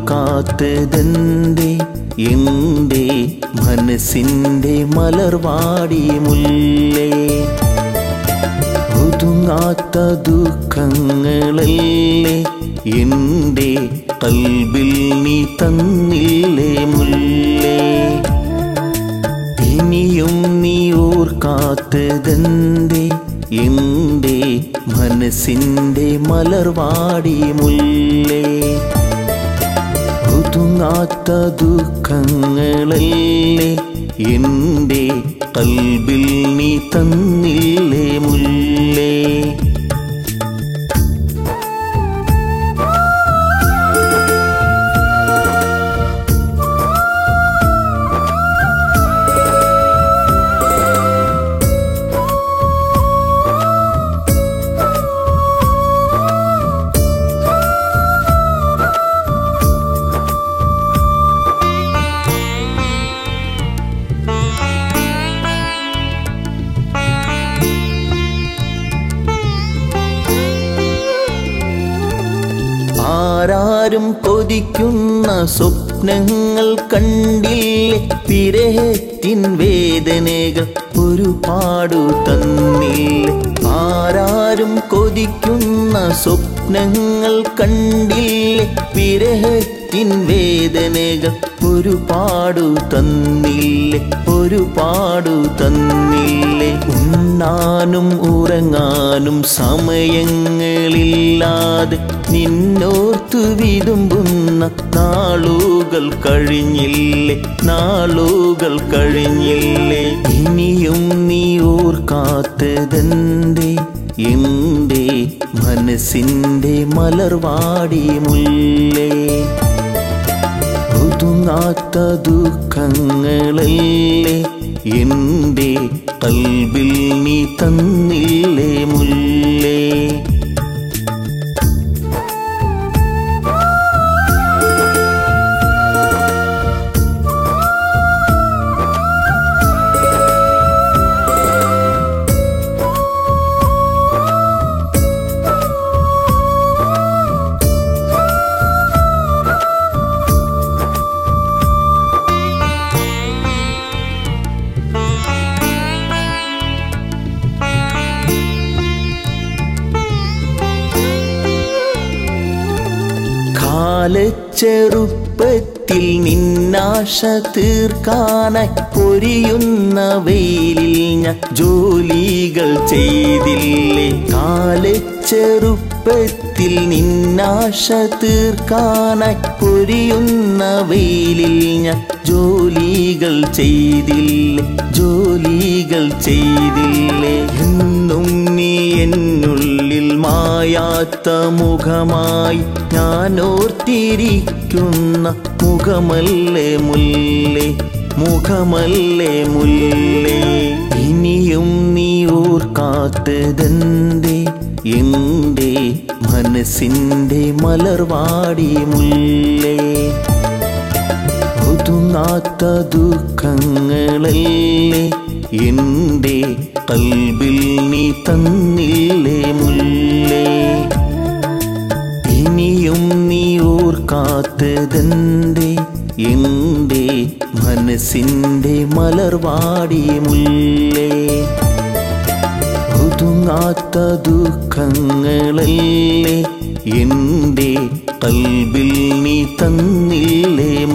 ഓർക്കാത്തതെന്തേ എന്തേ മനസ്സിൻ്റെ മലർവാടി മുല്ലേ ഒതുങ്ങാത്ത ദുഃഖങ്ങളല്ലേ എൻ്റെ കൽബിൽ നീ തന്നില്ലേ മുല്ലേ ഇനിയും നീ ഓർക്കാത്തതെന്തേ എൻ്റെ മനസ്സിൻ്റെ മലർവാടി മുല്ലേ ഒതുങ്ങാത്ത ദുഃഖങ്ങളല്ലേ എൻ്റെ കൽബിൽ നീ തന്നില്ലേ മുല്ലേ ആരാരും കൊതിക്കുന്ന സ്വപ്നങ്ങൾ കണ്ടില്ലേ വിരഹത്തിൻ വേദനകൾ ഒരുപാടു തന്നില്ലേ ആരാരും കൊതിക്കുന്ന സ്വപ്നങ്ങൾ കണ്ടില്ലേ വിരഹത്തിൻ വേദനകൾ ഒരുപാടു തന്നില്ലേ ഒരുപാടു തന്നില്ലേ ഉണ്ണാനും ഉറങ്ങാനും സമയങ്ങളില്ലാതെ നിന്നോർത്തു വിതുമ്പുന്ന നാളുകൾ കഴിഞ്ഞില്ലേ നാളുകൾ കഴിഞ്ഞില്ലേ ഇനിയും നീ ഓർക്കാത്തതെന്തേ എന്തേ മനസ്സിൻ്റെ മലർവാടി മുല്ലേ ഒതുങ്ങാത്ത ദുഃഖങ്ങളല്ലേ എൻ്റെ കൽബിൽ നീ തന്നില്ലേ മുല്ലേ കാലച്ചെറുപ്പത്തിൽ നിന്നാശ തീർക്കാനായി പൊരിയുന്ന വെയിലിൽ ഞാൻ ജോലികൾ ചെയ്തില്ലേ കാലച്ചെറുപ്പത്തിൽ നിന്നാശ തീർക്കാനായി പൊരിയുന്ന വെയിലിൽ ഞാൻ ജോലികൾ ചെയ്തില്ലേ ജോലികൾ ചെയ്തില്ലേ എന്നും നീ എന്നുള്ളിൽ മായാത്ത മുഖമായി ഞാൻ ഓർത്തിരിക്കുന്ന മുഖമല്ലേ മുല്ലേ മുഖമല്ലേ മുല്ലേ ഇനിയും നീ ഓർക്കാത്തതെന്തേ എൻ്റെ മനസ്സിൻ്റെ മലർവാടി മുല്ലേ ഒതുങ്ങാത്ത ദുഃഖങ്ങളല്ലേ എൻ്റെ കൽബിൽ നീ തന്നില്ലേ മുല്ലേ ഇനിയും നീ ഓർക്കാത്തതെന്തേ എൻ്റെ മനസ്സിൻ്റെ മലർവാടി മുല്ലേ ഒതുങ്ങാത്ത ദുഃഖങ്ങളല്ലേ എൻ്റെ കൽബിൽ നീ തന്നില്ലേ